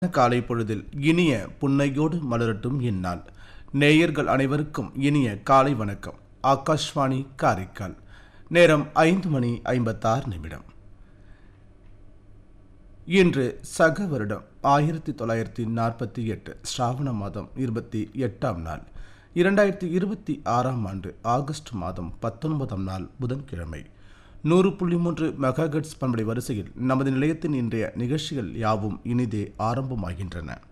காலை பொழுதில் இனிய புன்னையோடு மலரட்டும் இந்நாள் நேயர்கள் அனைவருக்கும் இனிய காலை வணக்கம் ஆகாஷ்வாணி காரைக்கால் நேரம் ஐந்து மணி ஐம்பத்தாறு நிமிடம் இன்று சக வருடம் ஆயிரத்தி தொள்ளாயிரத்தி நாற்பத்தி எட்டு ஸ்ராவண மாதம் இருபத்தி எட்டாம் நாள் இரண்டாயிரத்தி இருபத்தி ஆறாம் ஆண்டு ஆகஸ்ட் மாதம் பத்தொன்பதாம் நாள் புதன்கிழமை நூறு புள்ளி மூன்று மெகாகட்ஸ் பண்பலை வரிசையில் நமது நிலையத்தின் இன்றைய நிகழ்ச்சிகள் யாவும் இனிதே ஆரம்பமாகின்றன